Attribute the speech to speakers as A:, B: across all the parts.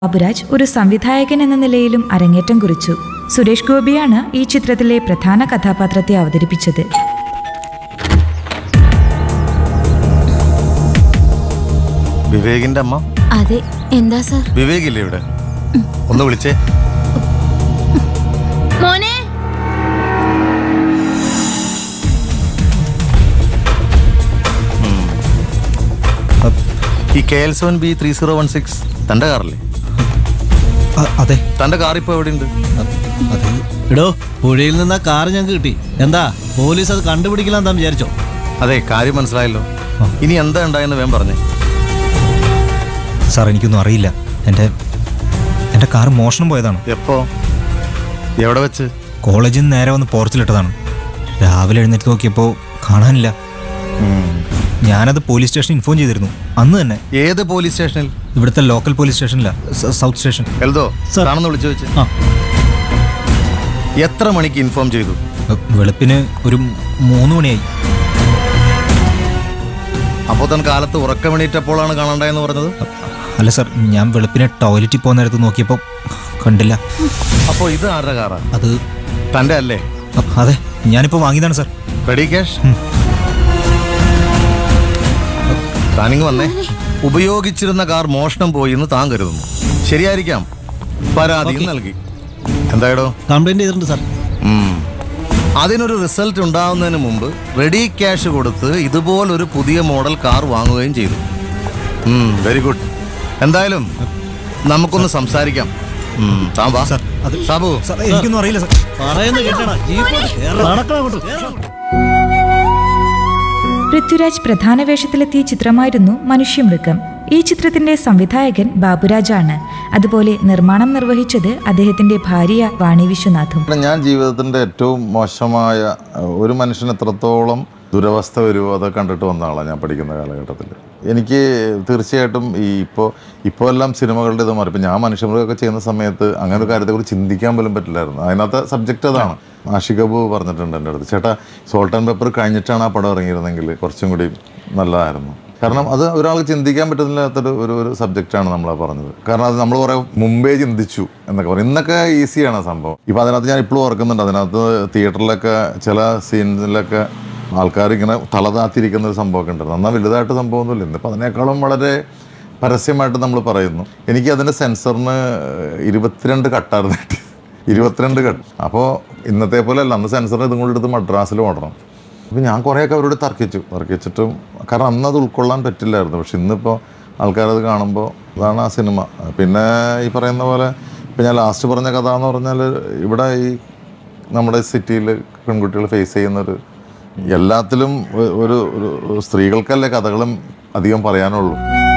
A: ബാബുരാജ് ഒരു സംവിധായകൻ എന്ന നിലയിലും അരങ്ങേറ്റം കുറിച്ചു സുരേഷ് ഗോപിയാണ് ഈ ചിത്രത്തിലെ പ്രധാന കഥാപാത്രത്തെ അവതരിപ്പിച്ചത്
B: വിവേകിന്റെ അമ്മ
C: അതെ എന്താ സാർ
B: വിവേകില്ലേ ഇവിടെ ഒന്ന് വിളിച്ചേ
C: മോനെ
B: ഈ K L seven B three zero one six തന്റെ കാറല്ലേ
D: അ- അതെ
B: തന്റെ കാർ ഇപ്പൊ എവിടെയുണ്ട്
D: അ- അത്
E: എടോ പുഴയിൽ നിന്ന് ആ കാറ് ഞങ്ങൾക്ക് കിട്ടി എന്താ പോലീസ് അത് കണ്ടുപിടിക്കില്ലാന്ന് താൻ വിചാരിച്ചോ
B: അതെ കാര്യം മനസ്സിലായല്ലോ ഇനി എന്താ ഉണ്ടായെന്ന് വേഗം പറഞ്ഞേ
D: സാർ എനിക്കൊന്നും അറിയില്ല എൻ്റെ എൻ്റെ കാർ മോഷണം പോയതാണ്
B: എപ്പോ എവിടെ വെച്ച്
D: കോളേജിൽ നിന്ന് നേരെ വന്ന് പോർച്ചിലിട്ടതാണ് രാവിലെ എഴുന്നേറ്റ് നോക്കിയപ്പോൾ കാണാനില്ല ഞാനത് പോലീസ് സ്റ്റേഷൻ ഇൻഫോം ചെയ്തിരുന്നു അന്ന് തന്നെ
B: ഏത് പോലീസ് സ്റ്റേഷനിൽ
D: ഇവിടുത്തെ ലോക്കൽ പോലീസ് സ്റ്റേഷനില്ല സ- സൗത്ത് സ്റ്റേഷൻ
B: എൽദോ
E: സർ.
B: ആണെന്ന് വിളിച്ചു വെച്ച്
E: ആ
B: എത്ര മണിക്ക് ഇൻഫോം ചെയ്തു
D: അ, വെളുപ്പിന് ഒരു മൂന്ന് മണിയായി
B: അപ്പോൾ താൻ കാലത്ത് ഉറക്കമെണീറ്റപ്പോഴാണ് കാണണ്ടായെന്ന് പറഞ്ഞത്
D: അ, അല്ല സാർ ഞാൻ വെളുപ്പിന് ടോയ്ലറ്റിൽ പോകുന്ന നേരത്ത് നോക്കിയപ്പോൾ കണ്ടില്ല
B: അപ്പോൾ ഇത് ആരുടെ കാറാ
D: അത്
B: തന്റെ അല്ലേ
D: അ, അതെ ഞാനിപ്പോൾ വാങ്ങിയതാണ് സാർ
B: റെഡി ക്യാഷ് താനിങ് വന്നേ ഉപയോഗിച്ചിരുന്ന കാർ മോഷണം പോയി എന്ന് താൻ കരുതുന്നു ശരിയായിരിക്കാം പരാതിയും നൽകി എന്തായടോ
E: കംപ്ലൈന്റ് ചെയ്തിട്ടുണ്ട് സാർ
B: ഉം. അതിനൊരു റിസൾട്ട് ഉണ്ടാവുന്നതിന് മുമ്പ് റെഡി ക്യാഷ് കൊടുത്ത് ഇതുപോലൊരു പുതിയ മോഡൽ കാർ വാങ്ങുകയും ചെയ്തു വെരി ഗുഡ് എന്തായാലും നമുക്കൊന്ന് സംസാരിക്കാം ഉം, താൻ വാ
D: സാർ, അത്
B: സാബു
D: സാർ എനിക്കൊന്നും അറിയില്ല സാർ
E: പറയുന്നത് കേട്ടടാ നടക്കണം അങ്ങോട്ട്
A: പൃഥ്വിരാജ് പ്രധാന വേഷത്തിലെത്തിയ ചിത്രമായിരുന്നു മനുഷ്യമൃഗം ഈ ചിത്രത്തിന്റെ സംവിധായകൻ ബാബുരാജാണ് അതുപോലെ നിർമ്മാണം നിർവഹിച്ചത് അദ്ദേഹത്തിന്റെ ഭാര്യ വാണി വിശ്വനാഥും
F: ഞാൻ ജീവിതത്തിൻ്റെ ഏറ്റവും മോശമായ അഹ്, ഒരു മനുഷ്യന് എത്രത്തോളം ദുരവസ്ഥ വരുമോ അത് കണ്ടിട്ട് വന്ന ആളാണ് ഞാൻ പഠിക്കുന്ന കാലഘട്ടത്തിൽ എനിക്ക് തീർച്ചയായിട്ടും ഈ ഇപ്പോൾ ഇപ്പോൾ എല്ലാം സിനിമകളുടെ ഇത് മാറി ഇപ്പം ഞാൻ മനുഷ്യമൃഗമൊക്കെ ചെയ്യുന്ന സമയത്ത് അങ്ങനെ ഒരു കാര്യത്തെക്കുറിച്ച് ചിന്തിക്കാൻ പോലും പറ്റില്ലായിരുന്നു അതിനകത്തെ സബ്ജക്റ്റ് അതാണ് ആഷിക് അബു പറഞ്ഞിട്ടുണ്ട് എൻ്റെ അടുത്ത് ചേട്ടാ സോൾട്ട് ആൻഡ് പെപ്പർ കഴിഞ്ഞിട്ടാണ് ആ പടം ഇറങ്ങിയിരുന്നെങ്കിൽ കുറച്ചും കൂടി നല്ലതായിരുന്നു കാരണം അത് ഒരാൾക്ക് ചിന്തിക്കാൻ പറ്റുന്നില്ലാത്തൊരു ഒരു ഒരു സബ്ജക്റ്റാണ് നമ്മൾ പറഞ്ഞത് കാരണം അത് നമ്മൾ കുറേ മുമ്പേ ചിന്തിച്ചു എന്നൊക്കെ പറയും ഇന്നൊക്കെ ഈസിയാണ് ആ സംഭവം ഇപ്പം അതിനകത്ത് ഞാൻ ഇപ്പോഴും ഓർക്കുന്നുണ്ട് അതിനകത്ത് തിയേറ്ററിലൊക്കെ ചില സീൻസിലൊക്കെ ആൾക്കാർ ഇങ്ങനെ തല താത്തിരിക്കുന്ന ഒരു സംഭവമൊക്കെ ഉണ്ടായിരുന്നു എന്നാൽ വലുതായിട്ട് സംഭവമൊന്നുമില്ല ഇന്നിപ്പോൾ അതിനേക്കാളും വളരെ പരസ്യമായിട്ട് നമ്മൾ പറയുന്നു എനിക്ക് അതിൻ്റെ സെൻസറിന് ഇരുപത്തിരണ്ട് കട്ടായിരുന്നു കിട്ടിയത് ഇരുപത്തിരണ്ട് കട്ട് അപ്പോൾ ഇന്നത്തെ പോലെ അല്ല അന്ന് സെൻസറിന് ഇതും കൂടി എടുത്ത് മദ്രാസിൽ ഓടണം അപ്പോൾ ഞാൻ കുറേയൊക്കെ അവരോട് തർക്കിച്ചു തർക്കിച്ചിട്ടും കാരണം അന്ന് അത് ഉൾക്കൊള്ളാൻ പറ്റില്ലായിരുന്നു പക്ഷെ ഇന്നിപ്പോൾ ആൾക്കാരത് കാണുമ്പോൾ അതാണ് ആ സിനിമ പിന്നെ ഈ പറയുന്ന പോലെ ഇപ്പം ഞാൻ ലാസ്റ്റ് പറഞ്ഞ കഥ എന്ന് പറഞ്ഞാൽ ഇവിടെ ഈ നമ്മുടെ സിറ്റിയിൽ പെൺകുട്ടികൾ ഫേസ് ചെയ്യുന്നൊരു എല്ലാത്തിലും ഒ- ഒരു ഒരു സ്ത്രീകൾക്കല്ലേ കഥകളും അധികം പറയാനുള്ളൂ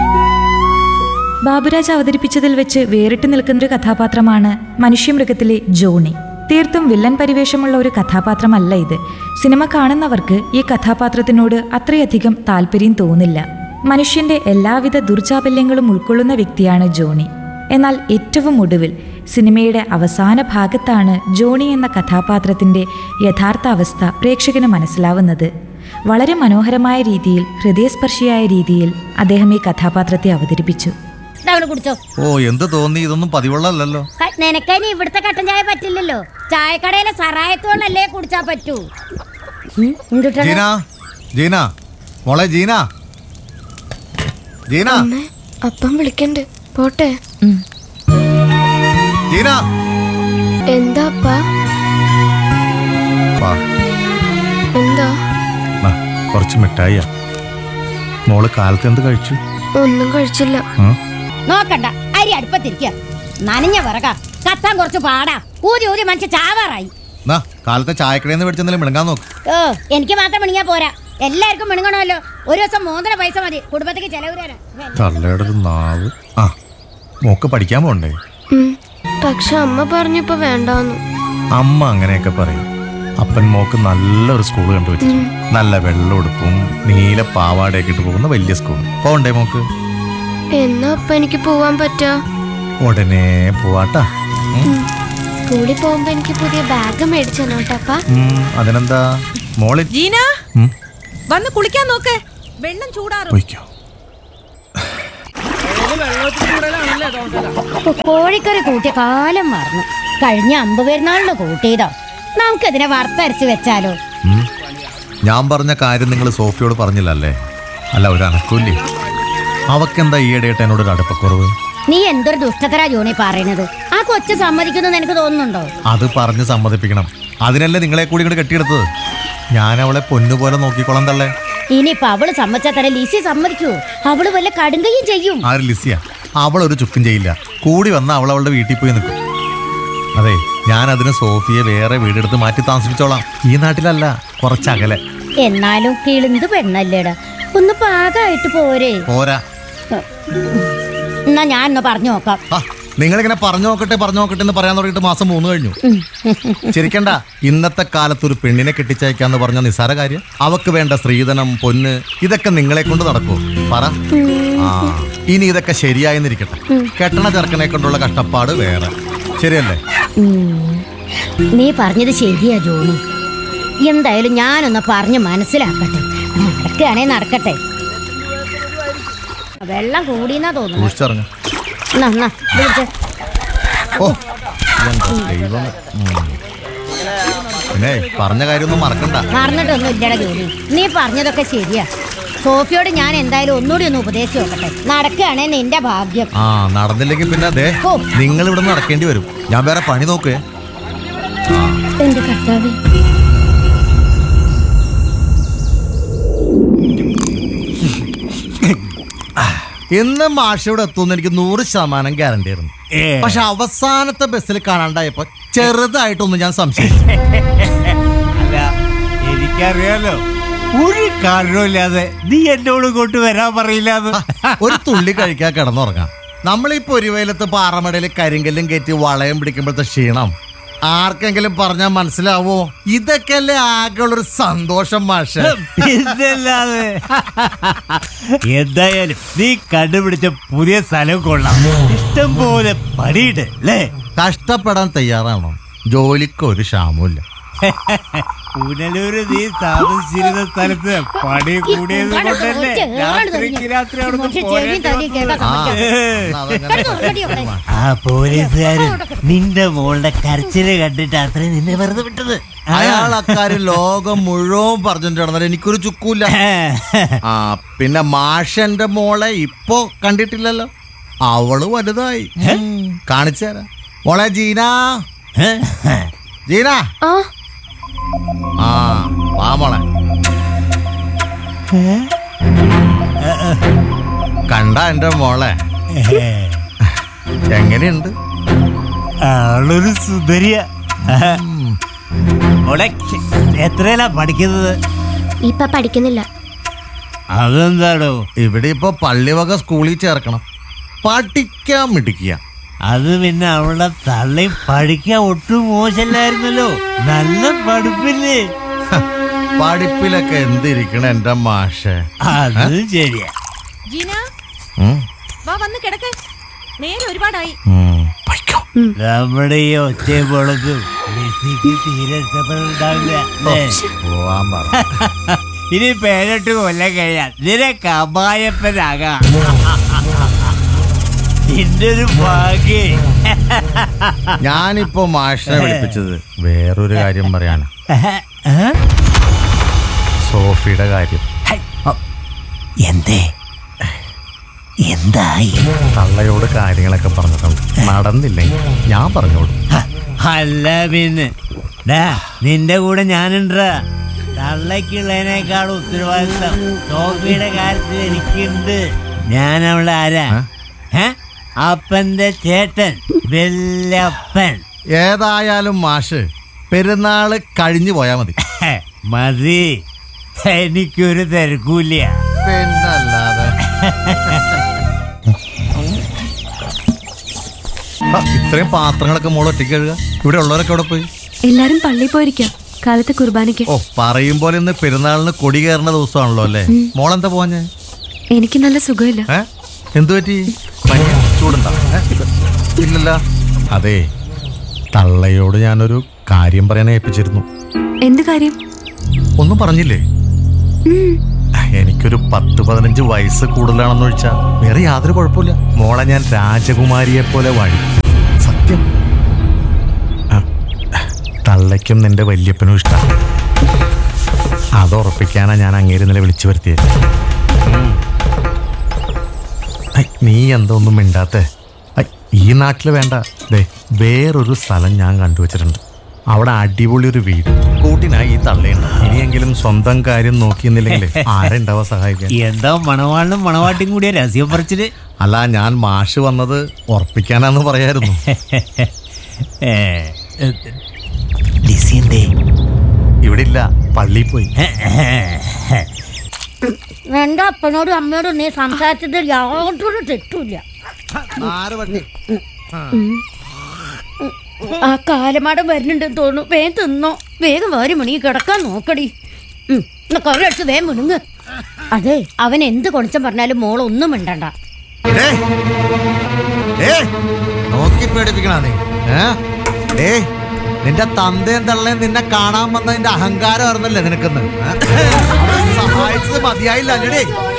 A: ബാബുരാജ് അവതരിപ്പിച്ചതിൽ വെച്ച് വേറിട്ട് നിൽക്കുന്നൊരു കഥാപാത്രമാണ് മനുഷ്യമൃഗത്തിലെ ജോണി തീർത്തും വില്ലൻ പരിവേഷമുള്ള ഒരു കഥാപാത്രമല്ല ഇത് സിനിമ കാണുന്നവർക്ക് ഈ കഥാപാത്രത്തിനോട് അത്രയധികം താല്പര്യം തോന്നില്ല മനുഷ്യന്റെ എല്ലാവിധ ദുർചാബല്യങ്ങളും ഉൾക്കൊള്ളുന്ന വ്യക്തിയാണ് ജോണി എന്നാൽ ഏറ്റവും ഒടുവിൽ സിനിമയുടെ അവസാന ഭാഗത്താണ് ജോണി എന്ന കഥാപാത്രത്തിന്റെ യഥാർത്ഥ അവസ്ഥ പ്രേക്ഷകന് മനസ്സിലാവുന്നത് വളരെ മനോഹരമായ രീതിയിൽ ഹൃദയസ്പർശിയായ രീതിയിൽ അദ്ദേഹം ഈ കഥാപാത്രത്തെ അവതരിപ്പിച്ചു
G: ഇതവിടെ കുടിച്ചോ
B: ഓ എന്ത് തോന്നി ഇതൊന്നും പതിവുള്ളല്ലോ
G: ക- നിനക്കതിന് ഇവിടുത്തെ കട്ടൻ ചായ പറ്റില്ലല്ലോ ചായക്കടയിലെ സറായത്തോളല്ലേ കുടിച്ചാ പറ്റൂ ഉം, എന്തുട്ടാ
B: ജീന ജീന മോളെ ജീന ജീന
H: അപ്പം വിളിക്കണ്ട് പോട്ടെ
B: ജീന
H: എന്താ അപ്പാ
B: വാ
H: എന്താ
B: നാ, കുറച്ച് മിഠായിയാ മോള് കാലത്ത് എന്ത് കഴിച്ചു
H: ഒന്നും കഴിച്ചില്ല
B: ഉം?
G: നോക്കണ്ട അരി അടുപ്പത്തിരിക്കുക നനഞ്ഞ വിറക കത്താൻ കുറച്ച് പാടാ ഊതി ഊതി മനുഷ്യ ചാവാറായി
B: നാ കാലത്തെ ചായക്കടയിൽ നിന്ന് മേടിച്ചെന്തെങ്കിലും മിണങ്ങാൻ നോക്ക്
G: ഓ എനിക്ക് മാത്രം മിണുങ്ങാ പോരാ എല്ലാവർക്കും മിണുങ്ങണമല്ലോ ഒരു ദിവസം മൂന്നര പൈസ മതി കുടുംബത്തേക്ക് ചെലവ് തരാൻ
B: തള്ളയുടെ ഒരു നാവ് ആ മോക്ക് പഠിക്കാൻ പോണ്ടേ
H: ഉം. പക്ഷെ അമ്മ പറഞ്ഞപ്പോ വേണ്ടാന്ന്
B: അമ്മ അങ്ങനെയൊക്കെ പറയും അപ്പൻ മോക്ക് നല്ലൊരു സ്കൂൾ കണ്ടുവച്ചു നല്ല വെള്ളം നീല പാവാടയൊക്കെ ഇട്ട് പോകുന്ന വലിയ സ്കൂൾ പോണ്ടേ മോക്ക്
H: എന്നാ അപ്പ എനിക്ക് പോവാൻ പറ്റാ
B: ഉടനെ പോവാട്ടാ ഉം.
H: സ്കൂളിൽ പോകുമ്പോ എനിക്ക് പുതിയ ബാഗ് മേടിച്ചെന്നോട്ടപ്പാ
B: ഉം, അതിനെന്താ മോളി
I: ജീന
B: ഉം,
I: വന്ന് കുളിക്കാൻ നോക്ക് വെള്ളം ചൂടാറും
B: പൊയ്ക്കോ
G: ഇപ്പൊ കോഴിക്കറി കൂട്ടിയ കാലം മറന്നു കഴിഞ്ഞ അമ്പ് പെരുന്നാളിന് കൂട്ടിയതോ നമുക്കതിനെ വറുത്തരച്ച് വെച്ചാലോ
B: ഞാൻ പറഞ്ഞ കാര്യം നിങ്ങൾ സോഫിയോട് പറഞ്ഞില്ലല്ലേ അല്ല ഒരു അനക്കൂല്ലേ അവക്കെന്താ ഈയിടെയായിട്ട് എന്നോട് ഒരു അടുപ്പക്കുറവ്
G: നീ എന്തൊരു ദുഷ്ടത്തരാ ജോണി പറയണത് ആ കൊച്ചു സമ്മതിക്കുന്നു എനിക്ക് തോന്നുന്നുണ്ടോ
B: അത് പറഞ്ഞ് സമ്മതിപ്പിക്കണം അതിനല്ലേ നിങ്ങളെ കൂടി ഇങ്ങോട്ട് കെട്ടിയെടുത്തത് ഞാൻ അവളെ പൊന്നുപോലെ നോക്കിക്കോളാം തള്ളേ
G: ഇനിയിപ്പൊ അവള് സമ്മതിച്ചാ തന്നെ ലിസി സമ്മതിക്കൂ അവള് വല്ല കടുങ്കയും ചെയ്യും
B: ആര് ലിസിയ അവൾ ഒരു ചുക്കും ചെയ്യില്ല കൂടി വന്ന അവൾ അവളുടെ വീട്ടിൽ പോയി നിൽക്കും അതെ ഞാൻ അതിന് സോഫിയെ വേറെ വീടെടുത്ത് മാറ്റി താമസിപ്പിച്ചോളാം ഈ നാട്ടിലല്ല കുറച്ചകലെ
G: എന്നാലും കിളിന്ത് പെണ്ണല്ലേടാ ഒന്ന് പാകമായിട്ട് പോരെ
B: പോരാ
G: എന്നാ ഞാൻ ഒന്ന് പറഞ്ഞു നോക്കാം
B: ആ, നിങ്ങളിങ്ങനെ പറഞ്ഞു നോക്കട്ടെ പറഞ്ഞു നോക്കട്ടെ എന്ന് പറയാൻ തുടങ്ങിയിട്ട് മാസം മൂന്ന് കഴിഞ്ഞു ശരിക്കണ്ട ഇന്നത്തെ കാലത്ത് ഒരു പെണ്ണിനെ കെട്ടിച്ചയക്കാന്ന് പറഞ്ഞ നിസ്സാര കാര്യം അവക്ക് വേണ്ട സ്ത്രീധനം പൊന്ന് ഇതൊക്കെ നിങ്ങളെ കൊണ്ട് നടക്കൂ പറ ആ ഇനി ഇതൊക്കെ ശരിയായെന്നിരിക്കട്ടെ കെട്ടണ ചെറുക്കനെ കൊണ്ടുള്ള കഷ്ടപ്പാട് വേറെ ശരിയല്ലേ
G: ഉം. നീ പറഞ്ഞത് ശരിയാ ജോണി എന്തായാലും ഞാനൊന്ന് പറഞ്ഞ് മനസ്സിലാക്കട്ടെ നടക്കുകയാണെ നടക്കട്ടെ വെള്ളം കൂടിയെന്നാ തോന്നുന്നു
B: സൂക്ഷിച്ചിറങ്ങ
G: എന്നാ, എന്നാ, ഇത് പിടിച്ചേ.
B: ഓ ഇതെന്താ ദൈവമേ. ഉം. പിന്നെ പറഞ്ഞ കാര്യമൊന്നും മറക്കണ്ട
G: മറന്നിട്ടൊന്നും ഇല്ലടാ ജോലി നീ പറഞ്ഞതൊക്കെ ശരിയാ സോഫിയോട് ഞാൻ എന്തായാലും ഒന്നുകൂടി ഒന്ന് ഉപദേശിച്ച് നോക്കട്ടെ നടക്കുകയാണെ നിന്റെ ഭാഗ്യം
B: ആ നടന്നില്ലെങ്കിൽ പിന്നെ അതെ
G: ഓ.
B: നിങ്ങൾ ഇവിടെ നടക്കേണ്ടി വരും ഞാൻ വേറെ പണി നോക്കേ
G: എന്റെ കർത്താവേ
B: ഇന്ന് മാഷയോട് എത്തുമെന്ന് എനിക്ക് നൂറ് ശതമാനം ഗ്യാരണ്ടി ആയിരുന്നു പക്ഷെ അവസാനത്തെ ബസ്സിൽ കാണാണ്ടായപ്പോ ചെറുതായിട്ടൊന്നും ഞാൻ സംശയിച്ചു
C: അല്ല എനിക്കറിയാലോ ഒരു കാരണമില്ലാതെ നീ എന്നോട് കൊണ്ട് വരാൻ പറയില്ലാന്ന്
B: ഒരു തുള്ളി കഴിക്കാൻ കിടന്നുറങ്ങാം നമ്മൾ ഈ പൊരിവയിലത്ത് പാറമടയിൽ കരിങ്കല്ലും കയറ്റി വളയം പിടിക്കുമ്പോഴത്തെ ക്ഷീണം ആർക്കെങ്കിലും പറഞ്ഞാൽ മനസ്സിലാവോ ഇതൊക്കെയല്ലേ ആകെയുള്ളൊരു സന്തോഷം മാഷ
C: പിന്നല്ലാതെ എന്തായാലും നീ കണ്ടുപിടിച്ച പുതിയ സ്ഥലം കൊള്ളാം ഇഷ്ടം പോലെ പണിയുണ്ട് അല്ലേ
B: കഷ്ടപ്പെടാൻ തയ്യാറാണോ ജോലിക്ക് ഒരു ക്ഷാമമില്ല
C: പുനലൂര് നീ താമസിച്ചിരുന്ന സ്ഥലത്ത് പണി കൂടിയത് കൊണ്ടല്ലേ രാത്രിക്ക് രാത്രി അവിടുന്ന്
G: പക്ഷെ ചെവി തലി കേൾക്കാൻ
B: ആ,
G: സമ്മതിക്കില്ല.
B: അതങ്ങനെ
G: കിടന്ന് ഉറങ്ങടി അവിടെ.
C: ആ പോലീസുകാരൻ നിന്റെ മോളുടെ കരച്ചില് കണ്ടിട്ട് അത്രയും നിന്നെ വെറുതെ വിട്ടത് ആ.
B: അയാൾ അക്കാര്യം ലോകം മുഴുവൻ പറഞ്ഞിട്ട് നടന്നാൽ എനിക്കൊരു ചുക്കൂല ആ പിന്നെ മാഷന്റെ മോളെ ഇപ്പോ കണ്ടിട്ടില്ലല്ലോ അവള് വലുതായി കാണിച്ചു തരാം മോളെ ജീന ജീന
H: ആ
B: ആ വാ മോളെ കണ്ട എന്റെ മോളെ എങ്ങനെയുണ്ട്
C: ആളൊരു സുന്ദരിയ മോളെ എത്രയല്ല പഠിക്കുന്നത്
H: ഇപ്പൊ പഠിക്കുന്നില്ല
C: അതെന്താടോ
B: ഇവിടെ ഇപ്പൊ പള്ളിവക സ്കൂളിൽ ചേർക്കണം പഠിക്കാൻ മിടിക്കുക
C: അത് പിന്നെ അവളുടെ തള്ളി പഠിക്കാൻ ഒട്ടും മോശമല്ലായിരുന്നല്ലോ നല്ല പഠിപ്പില്ലേ
B: പഠിപ്പിലൊക്കെ എന്തിരിക്കണ എന്റെ മാഷെ
C: അത് ശരിയാ
I: ജീന
B: ഉം,
I: വാ വന്ന് കിടക്ക് നേരെ ഒരുപാടായി
B: ഉം, പഠിക്കാം.
C: നമ്മുടെ ഈ ഒറ്റയും പൊളക്കും ലിസിക്ക് തീരെ ഇഷ്ടപ്പെടുന്നുണ്ടാവില്ല അല്ലേ?
B: പോവാൻ പറ
C: ഇനി പേരിട്ട് കൊല്ലം കഴിയാൻ നിനക്ക് അമ്മായപ്പനാകാം നിന്റെ ഒരു ഭാഗ്യേ
B: ഞാനിപ്പോ മാഷിനെ വിളിപ്പിച്ചത് വേറൊരു കാര്യം പറയാനാ സോഫിയുടെ കാര്യം
C: എന്തേ എന്തായി
B: തള്ളയോട് കാര്യങ്ങളൊക്കെ പറഞ്ഞിട്ടുണ്ട് നടന്നില്ലെങ്കിൽ ഞാൻ പറഞ്ഞോളൂ
C: അല്ല പിന്നെ ഡാ നിന്റെ കൂടെ ഞാനുണ്ടാ തള്ളക്കുള്ളതിനേക്കാൾ ഉത്തരവാദിത്തം സോഫിയുടെ കാര്യത്തിൽ എനിക്കുണ്ട് ഞാൻ അവളെ ആരാ ഏ? അപ്പന്റെ ചേട്ടൻ വല്യപ്പൻ
B: ഏതായാലും മാഷ് പെരുന്നാള് കഴിഞ്ഞു പോയാ മതി
C: ഹെ, മതി എനിക്കൊരു തിരക്കൂല്ല
B: പിന്നല്ലാതെ ആ, ഇത്രയും പാത്രങ്ങളൊക്കെ മോൾ ഒറ്റയ്ക്ക് കഴുകുക ഇവിടെ ഉള്ളവരൊക്കെ അവിടെ പോയി
H: എല്ലാരും പള്ളിയിൽ പോയിരിക്കാം കാലത്തെ കുർബാനയ്ക്ക്
B: ഓ പറയും പോലെ ഇന്ന് പെരുന്നാളിന് കൊടി കയറുന്ന ദിവസമാണല്ലോ അല്ലേ മോളെന്താ പോഞ്ഞേ
H: എനിക്ക് നല്ല സുഖമില്ല
B: ഏ എന്തു പറ്റി പനിയാ? ചൂടുണ്ടോ ഏ? ഇല്ലല്ല അതെ തള്ളയോട് ഞാനൊരു കാര്യം പറയാൻ ഏൽപ്പിച്ചിരുന്നു
H: എന്ത് കാര്യം
B: ഒന്നും പറഞ്ഞില്ലേ
J: എനിക്കൊരു പത്ത് പതിനഞ്ച് വയസ്സ് കൂടുതലാണെന്ന് വെച്ചാൽ വേറെ യാതൊരു കുഴപ്പമില്ല മോളെ ഞാൻ രാജകുമാരിയെ പോലെ വഴി സത്യം ആ, തള്ളയ്ക്കും നിന്റെ വല്യപ്പനും ഇഷ്ടമാണ് അത് ഉറപ്പിക്കാനാ ഞാൻ അങ്ങേര് നില വിളിച്ചു വരുത്തിയത് ഉം. ഐ, നീ എന്താ ഒന്നും മിണ്ടാത്തെ ഐ, ഈ നാട്ടിൽ വേണ്ട ദേ വേറൊരു സ്ഥലം ഞാൻ കണ്ടുവച്ചിട്ടുണ്ട് അവിടെ അടിപൊളി ഒരു വീട് കൂട്ടിനായി ഈ തള്ളയുണ്ട് ഇനിയെങ്കിലും സ്വന്തം കാര്യം നോക്കിയെന്നില്ലെങ്കിൽ ആരുണ്ടാവാ സഹായിക്കാൻ
C: എന്താ മണവാളിനും മണവാട്ടിയും കൂടിയ രഹസ്യം പറിച്ചിട്ട്
J: അല്ല ഞാൻ മാഷ് വന്നത് ഉറപ്പിക്കാനാന്ന് പറയായിരുന്നു
C: ലിസിന്റെ
J: ഇവിടെ ഇല്ല പള്ളിയിൽ പോയി
G: എന്റെ അപ്പനോടും അമ്മയോടും നീ സംസാരിച്ചതിൽ യാതൊരു തെറ്റുമില്ല ആ കാലമാടം വരുന്നുണ്ടെന്ന് തോന്നുന്നു വേഗം തിന്നോ വേഗം വാരി മണി കിടക്കാൻ നോക്കടി ഉം, എന്നാ കറി അടിച്ച് വേഗം മുണുങ്ങ് അതെ അവൻ എന്ത് കൊണിച്ചം പറഞ്ഞാലും മോൾ ഒന്നും മിണ്ടണ്ട
J: ഏയ്! ഏയ്! നോക്കി പേടിപ്പിക്കണ നീ ഏ? ഏയ് നിന്റെ തന്തയും തള്ളയും നിന്നെ കാണാൻ വന്നതിന്റെ അഹങ്കാരം ആയിരുന്നല്ലേ നിനക്കെന്ന് ഏ? അവരെ സഹായിച്ചത് മതിയായില്ല അല്ലടേ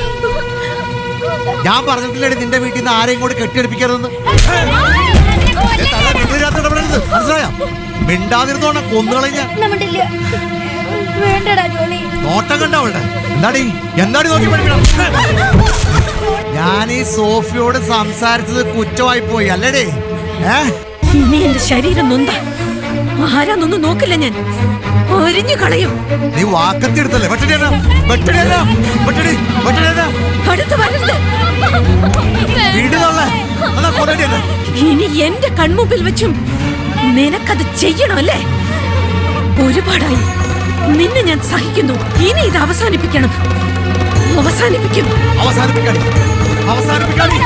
J: ഞാൻ പറഞ്ഞിട്ടില്ലേ നിന്റെ വീട്ടിൽ നിന്ന് ആരെയും കൂടി കെട്ടിയെടുപ്പിക്കരുതെന്ന് ഏ, തള്ള, നിങ്ങളിതിനകത്ത് ഇടപെടരുത്. മനസ്സിലായോ മിണ്ടാതിരുന്നോണ കൊന്നുകളഞ്ഞ
G: നമ്മണ്ടില്ല വേണ്ടടാ ജോളി
J: നോട്ടം കണ്ട അവളുടെ എന്താടി എന്താടി നോക്കി പഠിക്കണം ഞാൻ ഈ സോഫിയോട് സംസാരിച്ചത് കുറ്റമായി പോയി അല്ലേടേ ഏ
I: നീ എന്റെ ശരീരം നൊന്ത ആരാന്നൊന്നും നോക്കില്ല ഞാൻ ഒരിഞ്ഞു കളയും
J: നീ വാക്കത്തി എടുത്തല്ലേ വെട്ടടിയല്ല വെട്ടടിയല്ല വെട്ടടി വെട്ടടിയല്ല
I: അടുത്ത് വരരുത്
J: വീടിനുള്ള അതാ കൊല്ലടിയല്ല
I: ഇനി എന്റെ കൺമുമ്പിൽ വെച്ചും നിനക്കത് ചെയ്യണമല്ലേ ഒരുപാടായി നിന്നെ ഞാൻ സഹിക്കുന്നു ഇനി ഇത് അവസാനിപ്പിക്കണം അവസാനിപ്പിക്കും
J: അവസാനിപ്പിക്കാടി അവസാനിപ്പിക്കാടി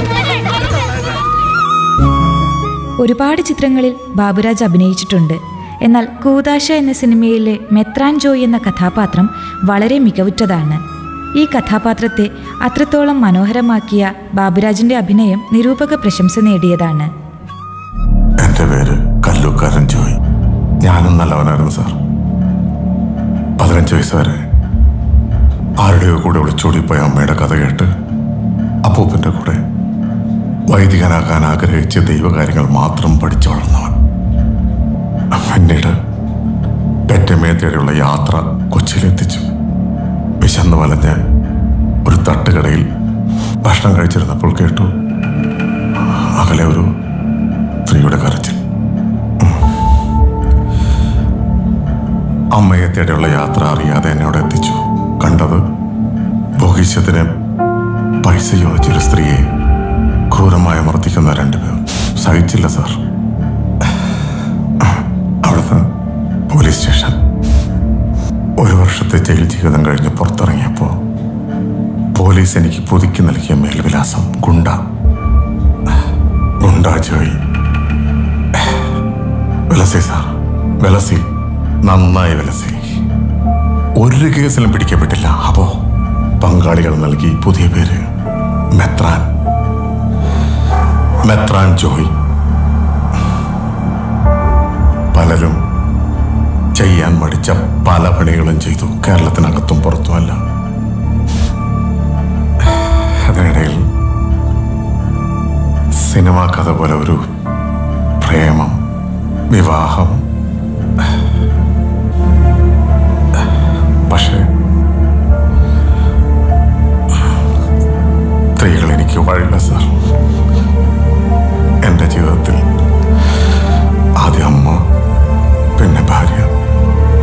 A: ഒരുപാട് ചിത്രങ്ങളിൽ ബാബുരാജ് അഭിനയിച്ചിട്ടുണ്ട് എന്നാൽ കൂതാശ എന്ന സിനിമയിലെ മെത്രാൻ ജോയ് എന്ന കഥാപാത്രം വളരെ മികവുറ്റതാണ് ഈ കഥാപാത്രത്തെ അത്രത്തോളം മനോഹരമാക്കിയ ബാബുരാജിന്റെ അഭിനയം നിരൂപക പ്രശംസ നേടിയതാണ്
K: എൻ്റെ പേര് കല്ലൂക്കാരൻ ജോയ് ഞാനും നല്ലവനായിരുന്നു സാർ പതിനഞ്ച് വയസ്സ് വരെ ആരുടെയോ കൂടെ ഒളിച്ചോടിപ്പോയ അമ്മയുടെ കഥ കേട്ട് അപ്പൂപ്പൻ്റെ കൂടെ വൈദികനാകാൻ ആഗ്രഹിച്ച് ദൈവകാര്യങ്ങൾ മാത്രം പഠിച്ചു വളർന്നവൻ പിന്നീട് പെറ്റമ്മയെ തേടിയുള്ള യാത്ര കൊച്ചിയിലെത്തിച്ചു വിശന്ന് വലഞ്ഞ് ഒരു തട്ടുകടയിൽ ഭക്ഷണം കഴിച്ചിരുന്നപ്പോൾ കേട്ടു അകലെ ഒരു സ്ത്രീയുടെ കരച്ചിൽ ഉം. അമ്മയെ തേടിയുള്ള യാത്ര അറിയാതെ എന്നെ അവിടെ എത്തിച്ചു കണ്ടത് ഭോഗിച്ചതിന് പൈസ ചോദിച്ചൊരു സ്ത്രീയെ ക്രൂരമായി മർദ്ദിക്കുന്ന രണ്ടുപേർ സഹിച്ചില്ല സാർ അവിടുന്ന് പോലീസ് സ്റ്റേഷൻ ഒരു വർഷത്തെ ജയിൽ ജീവിതം കഴിഞ്ഞ് പുറത്തിറങ്ങിയപ്പോൾ പോലീസ് എനിക്ക് പുതുക്കി നൽകിയ മേൽവിലാസം ഗുണ്ട ഗുണ്ട ജോയി വിലസി സാർ വിലസി നന്നായി വിലസി ഒരു കേസിലും പിടിക്കപ്പെട്ടില്ല അപ്പോ പങ്കാളികൾ നൽകി പുതിയ പേര് മെത്രാൻ മെത്രാൻ ജോയ് പലരും ചെയ്യാൻ മടിച്ച പല പണികളും ചെയ്തു കേരളത്തിനകത്തും പുറത്തുമല്ല അതിനിടയിൽ സിനിമാ കഥ പോലെ ഒരു പ്രേമം വിവാഹം പക്ഷേ സ്ത്രീകൾ എനിക്ക് വഴില്ല സാർ